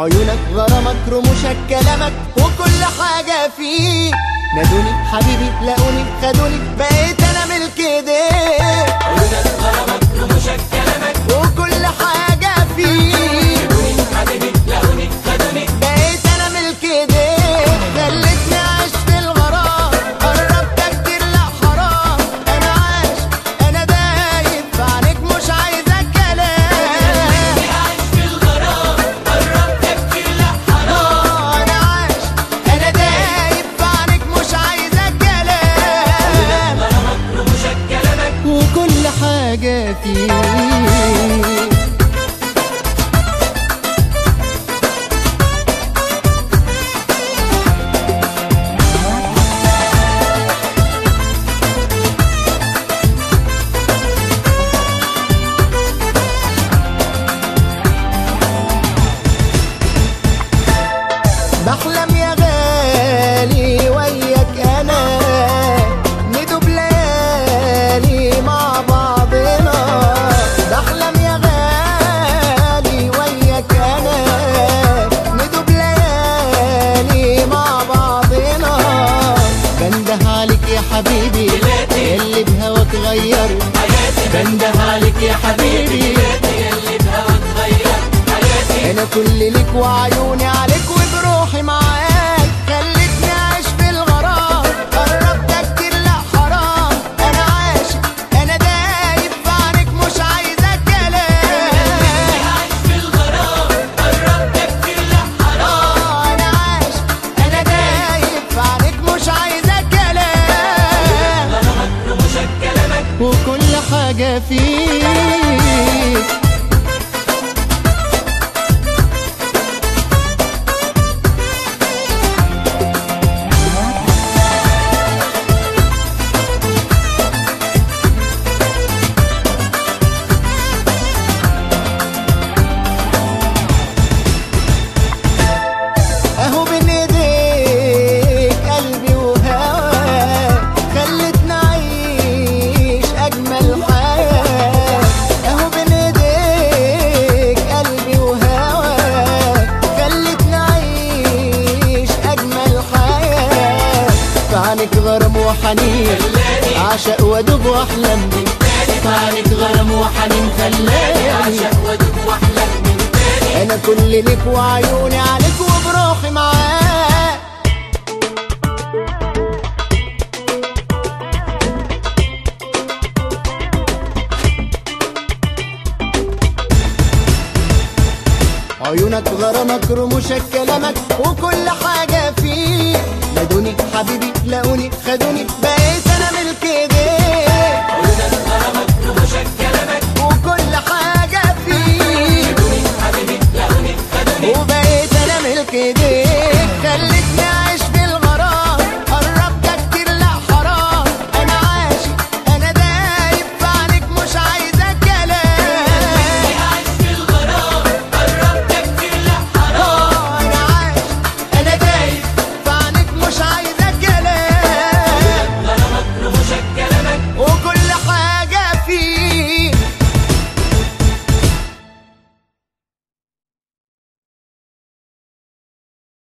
عيونك غرامك رموشك كلامك وكل حاجة فيك نادوني حبيبي لاقوني خدوني بقيت انا ملك ايديك عيونك غرامك رموشك كلامك وكل حاجة فيك حبيبي لاقوني خدوني بقيت انا ملك ايديك خلتني اعيش في الغرام قربت كتير لا حرام انا عايش انا دايب في عينيك مش عايزة كلام عايش في الغرام قربت كتير لا حرام انا عايش انا دايب في عينيك مش عايزة كلام غرامك رموشك كلامك وكل حاجة فيك بحلم يا غالي وياك انا ندوب ليالي مع بعضنا بحلم يا غالي وياك انا ندوب ليالي مع بعضنا بنده عليك يا حبيبي اللي بهواك غيرت حياتي بنده عليك يا حبيبي اللي بهوا تغير حياتي انا كل ليك وعيوني عليك وبروحي معاك خلتني اعيش في الغرام قربت كتير لا حرام انا عاشق انا دايب في عينيك مش عايزه كلام عايش في الغرام قربت كتير لا حرام آه، انا عاشق انا دايب في عينيك مش عايزه كلام غرامك رموشك كلامك وكل حاجه فيك اهو بين ايديك قلبي وهواك خلتنا اعيش اجمل حياه اهو بين ايديك قلبي وهواك خلتنا اعيش اجمل حياه في عينك غرام وحنين عشق وادوب واحلم بيك في عينك غرام وحنين خلاني عشق وادوب واحلم من تاني انا كل ليك وعيوني عليك وبروحي معاك عيونك غرامك رموشك كلامك وكل حاجة فيك نادوني حبيبي لاقوني خدوني بقيت